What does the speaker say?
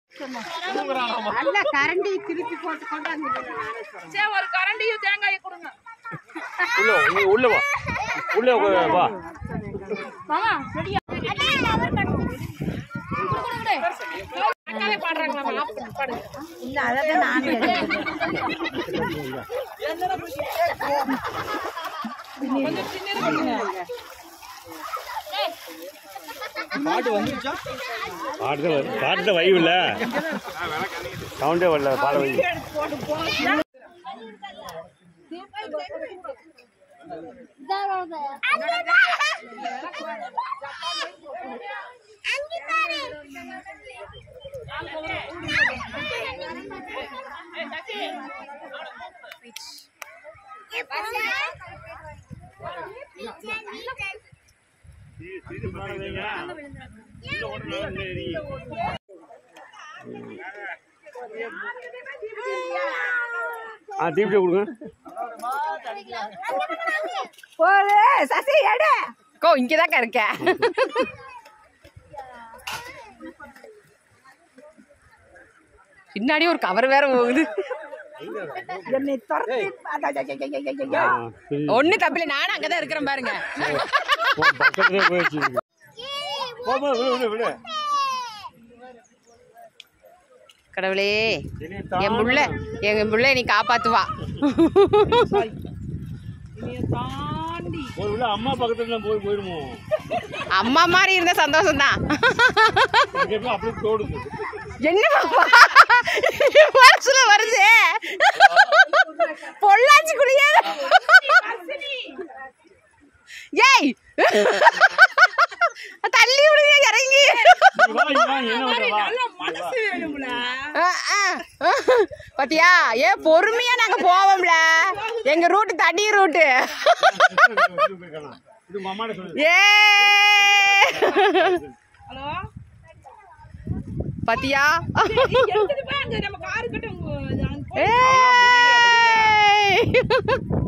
நல்ல கரண்டி திருப்பி போட்டு கொண்டாந்து சரி ஒரு கரண்டியும் தேங்காயை கொடுங்க உள்ள வா, நீ உள்ள வா உள்ள வா, வா மாமா ரெடியா அக்காவே பாடுறாங்களா ஆஃப் பண்ணி பாடுங்க இல்ல அதான் நான் பாட்டு தான் பாட்டு தான் வைவில்ல சவுண்டே வரல பாட வை ஆ தீப்தி கொடுங்க போது சசி எடு கோ இங்கதாக்கா இருக்க பின்னாடி ஒரு கவர் வேற போகுது என்னை துரத்தி அடடடடடடடட. ஆ, சரி. ஒண்ணு தப்பில்ல நானும் அங்கதான் இருக்கிறேன் பாருங்க போ, பக்கத்துலயே போயிடுச்சு போ, போ, விடு விடு விடு கடவுளே என்னைய என் புள்ள எங்க புள்ள நீ காப்பாத்துவா போய் உள்ள அம்மா பக்கத்துல போய் போயிருமோ அம்மா மாதிரி இருந்த சந்தோஷம் தான் இங்க போய் அப்படியே தோடுது என்ன மனசுல வருது பொள்ளாச்சி குடியா ஏய் தள்ளி விடுங்க இறங்கி இங்க வா, இங்க வா, என்ன பண்ற, வா. ஆ, ஆ. பாத்தியா ஏ பொறுமையா நாங்க போவோம்ல எங்க ரூட் தண்ணி ரூட்டு இது உங்க அம்மாட்ட சொல்லு ஏ ஹலோ பாத்தியா எடுத்துட்டு போய் அங்க நம்ம காரு கிட்ட உங்க- அங்க ஏய்